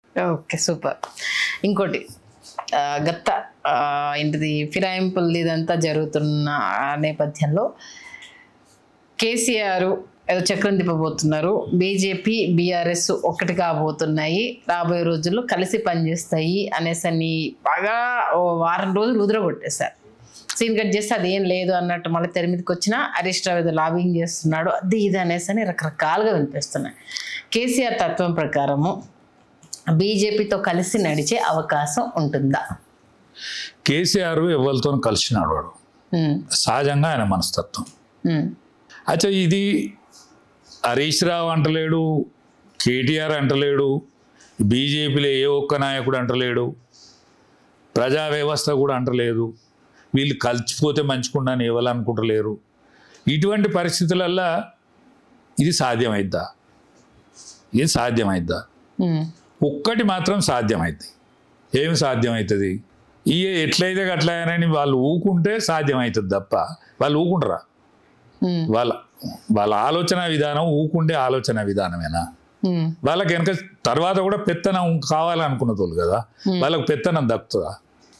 Okay super ఇంకోటి ఆ, గత ఆ, ఏంటిది ఫిరాయింపులు ఇదంతా జరుగుతున్న ఆ నేపథ్యంలో కేసీఆర్ ఏదో చక్రం తిప్పబోతున్నారు బీజేపీ బీఆర్ఎస్ ఒక్కటి కాబోతున్నాయి రాబోయే రోజుల్లో కలిసి పనిచేస్తాయి అనేసి అని బాగా ఓ వారం రోజులు ఉదరగొట్టేశారు సీన్ కట్ చేస్తే అది ఏం లేదు అన్నట్టు మళ్ళీ తెర మీదకి వచ్చిన హరీష్ రావు ఏదో లాబింగ్ చేస్తున్నాడు అది ఇది అనేసి అని రకరకాలుగా వినిపిస్తున్నాయి కేసీఆర్ తత్వం ప్రకారము బీజేపీతో కలిసి నడిచే అవకాశం ఉంటుందా కేసీఆర్ ఎవరితో కలిసినాడు వాడు ఉమ్, సహజంగా ఆయన మనస్తత్వం ఉమ్, అచ్చా ఇది హరీష్ రావు అంటలేడు కేటీఆర్ అంటలేడు బీజేపీలో ఏ ఒక్క నాయకుడు అంటలేడు ప్రజా వ్యవస్థ కూడా అంటలేదు వీళ్ళు కలిసిపోతే మంచుకుండాని ఎవరు అనుకుంటలేరు ఇటువంటి పరిస్థితులల్లో ఇది సాధ్యమైద్దా ఇది సాధ్యమైద్దా ఉమ్, ఒక్కటి మాత్రం సాధ్యమైంది ఏమి సాధ్యమవుతుంది ఈ ఎట్లయితే అట్లయినని వాళ్ళు ఊకుంటే సాధ్యమవుతుంది తప్ప వాళ్ళు ఊకుంటారా ఉమ్, వాళ్ళ వాళ్ళ ఆలోచన విధానం ఊకుండే ఆలోచన విధానమేనా ఉమ్, వాళ్ళకి వెనక తర్వాత కూడా పెత్తనం కావాలనుకున్న తోలు కదా వాళ్ళకి పెత్తనం దక్కుతుందా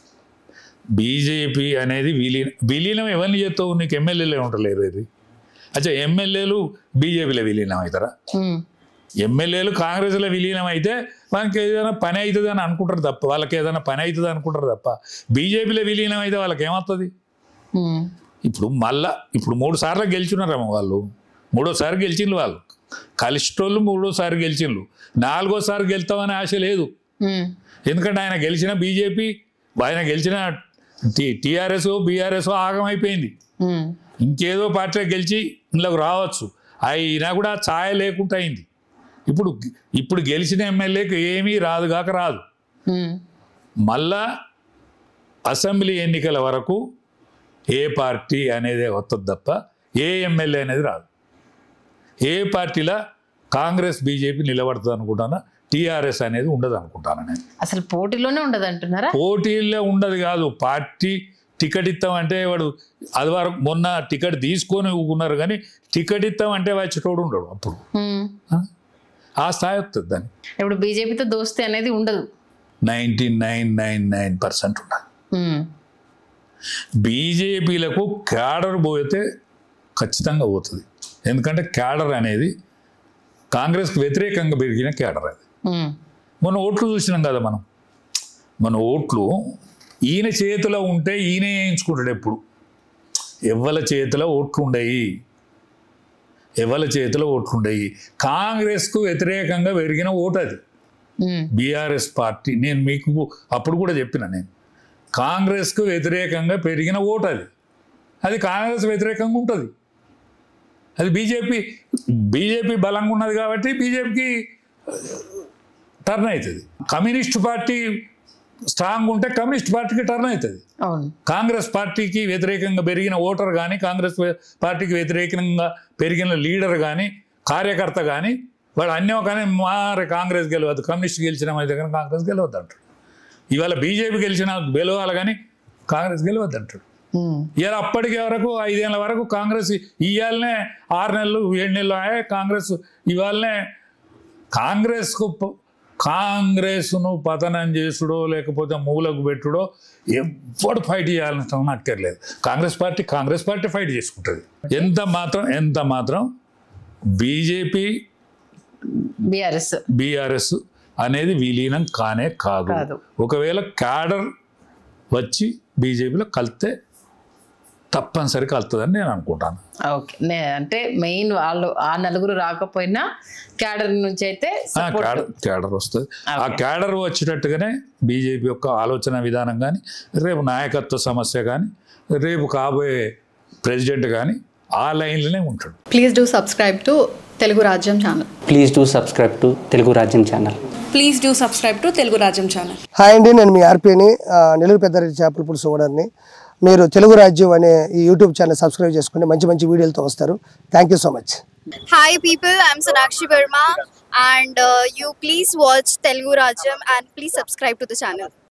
బీజేపీ అనేది విలీనం విలీనం ఎవరిని చేస్తావు నీకు ఎమ్మెల్యేలే ఉండలేరు ఇది అచ్చా ఎమ్మెల్యేలు బీజేపీలో విలీనం అవుతారా ఉమ్, ఎమ్మెల్యేలు కాంగ్రెస్లో విలీనం అయితే వాళ్ళకి ఏదైనా పని అవుతుంది అని అనుకుంటారు తప్ప వాళ్ళకి ఏదైనా పని అవుతుంది అనుకుంటారు తప్ప బీజేపీలో విలీనం అయితే వాళ్ళకి ఏమవుతుంది ఉమ్, ఇప్పుడు మళ్ళా ఇప్పుడు మూడు సార్లు గెలిచినారేమో వాళ్ళు మూడోసారి గెలిచిండ్రు వాళ్ళు కలిసిటోళ్ళు మూడోసారి గెలిచిండ్రు నాలుగోసారి గెలుతామనే ఆశ లేదు ఉమ్, ఎందుకంటే ఆయన గెలిచిన బీజేపీ ఆయన గెలిచిన టీ టీఆర్ఎస్ బీఆర్ఎస్ ఆగమైపోయింది ఉమ్, ఇంకేదో పార్టీ గెలిచి ఇందులోకి రావచ్చు అయినా కూడా ఛాయ లేకుండా అయింది ఇప్పుడు ఇప్పుడు గెలిచిన ఎమ్మెల్యేకి ఏమీ రాదు కాక రాదు ఉమ్, మళ్ళా అసెంబ్లీ ఎన్నికల వరకు ఏ పార్టీ అనేది వస్తుంది తప్ప ఏ ఎమ్మెల్యే అనేది రాదు ఏ పార్టీలో కాంగ్రెస్ బీజేపీ నిలబడుతుంది అనుకుంటానా టీఆర్ఎస్ అనేది ఉండదు అనుకుంటాను నేను అసలు పోటీలోనే ఉండదు అంటున్నారా పోటీల్లో ఉండదు కాదు పార్టీ టికెట్ ఇస్తామంటే వాడు అది వరకు మొన్న టికెట్ తీసుకొని ఊకున్నారు కానీ టికెట్ ఇస్తామంటే వచ్చేటోడు ఉండడు అప్పుడు ఉమ్, ఆ? ఆ స్థాయి వస్తుంది దాన్ని ఇప్పుడు బీజేపీతో దోస్తీ అనేది ఉండదు ninety nine nine nine percent ఉండదు ఉమ్, బీజేపీలకు క్యాడర్ పోతే ఖచ్చితంగా పోతుంది ఎందుకంటే క్యాడర్ అనేది కాంగ్రెస్కి వ్యతిరేకంగా పెరిగిన క్యాడర్ అది ఉమ్, మన ఓట్లు చూసినాం కదా మనం మన ఓట్లు ఈయన చేతిలో ఉంటే ఈయనే వేయించుకుంటాడు ఎప్పుడు ఎవ్వల చేతిలో ఓట్లు ఉండయి ఎవల చేతిలో ఓట్లు ఉండయి కాంగ్రెస్కు వ్యతిరేకంగా పెరిగిన ఓటు అది ఉమ్, బీఆర్ఎస్ పార్టీ నేను మీకు అప్పుడు కూడా చెప్పిన నేను కాంగ్రెస్కు వ్యతిరేకంగా పెరిగిన ఓటు అది అది కాంగ్రెస్ వ్యతిరేకంగా ఉంటుంది అది బీజేపీ బీజేపీ బలంగా ఉన్నది కాబట్టి బీజేపీకి టర్న్ అవుతుంది కమ్యూనిస్ట్ పార్టీ స్ట్రాంగ్ ఉంటే కమ్యూనిస్ట్ పార్టీకి టర్న్ అవుతుంది అవును కాంగ్రెస్ పార్టీకి వ్యతిరేకంగా పెరిగిన ఓటర్ కానీ కాంగ్రెస్ వే- పార్టీకి వ్యతిరేకంగా పెరిగిన లీడర్ కానీ కార్యకర్త కానీ వాడు అన్యం కానీ మారే కాంగ్రెస్ గెలవద్దు కమ్యూనిస్ట్ గెలిచిన మా దగ్గర కాంగ్రెస్ గెలవద్దు అంటాడు ఇవాళ బీజేపీ గెలిచిన గెలవాలి కానీ కాంగ్రెస్ గెలవద్దు అంటాడు ఉమ్, ఇలా అప్పటికి వరకు ఐదేళ్ల వరకు కాంగ్రెస్ ఇవాళనే ఆరు నెలలు ఏడు నెలలు ఆయే కాంగ్రెస్ ఇవాళనే కాంగ్రెస్కు ప- కాంగ్రెస్ను పతనం చేసుడో లేకపోతే మూలకు పెట్టుడో ఎవ్వడు ఫైట్ చేయాలని అక్కర్లేదు Congress party Congress party fight చేసుకుంటుంది ఎంత మాత్రం ఎంత మాత్రం బీజేపీ బీఆర్ఎస్ బీఆర్ఎస్ అనేది విలీనం కానే కాదు కాదు. ఒకవేళ క్యాడర్ వచ్చి బీజేపీలో కలిస్తే తప్పనిసరి కలుతుందని నేను అనుకుంటాను ఓకే నే- అంటే మెయిన్ వాళ్ళు ఆ నలుగురు రాకపోయినా క్యాడర్ నుంచి అయితే ఆ సపోర్ట్ క్యాడర్ క్యాడర్ వస్తుంది ఆ క్యాడర్ వచ్చేటట్టుగానే బీజేపీ యొక్క ఆలోచన విధానం కానీ రేపు నాయకత్వ సమస్య కానీ రేపు కాబోయే ప్రెసిడెంట్ కానీ ఆ లైన్లోనే ఉంటాడు please do subscribe to Telugu Rajyam channel please do subscribe to Telugu Rajyam channel please do subscribe to Telugu Rajyam channel hi అండి నేను మీ ఆర్పీని నెల్లూరు పెద్దారెడ్డి చేపల పులుసు ఓనర్ని మీరు తెలుగు రాజ్యం అనే ఈ యూట్యూబ్ ఛానల్ సబ్స్క్రైబ్ చేసుకుని మంచి మంచి వీడియోలతో వస్తారు thank you so much Hi people, I'm Sonakshi Verma and uh, you please watch Telugu Rajam and please subscribe to the channel.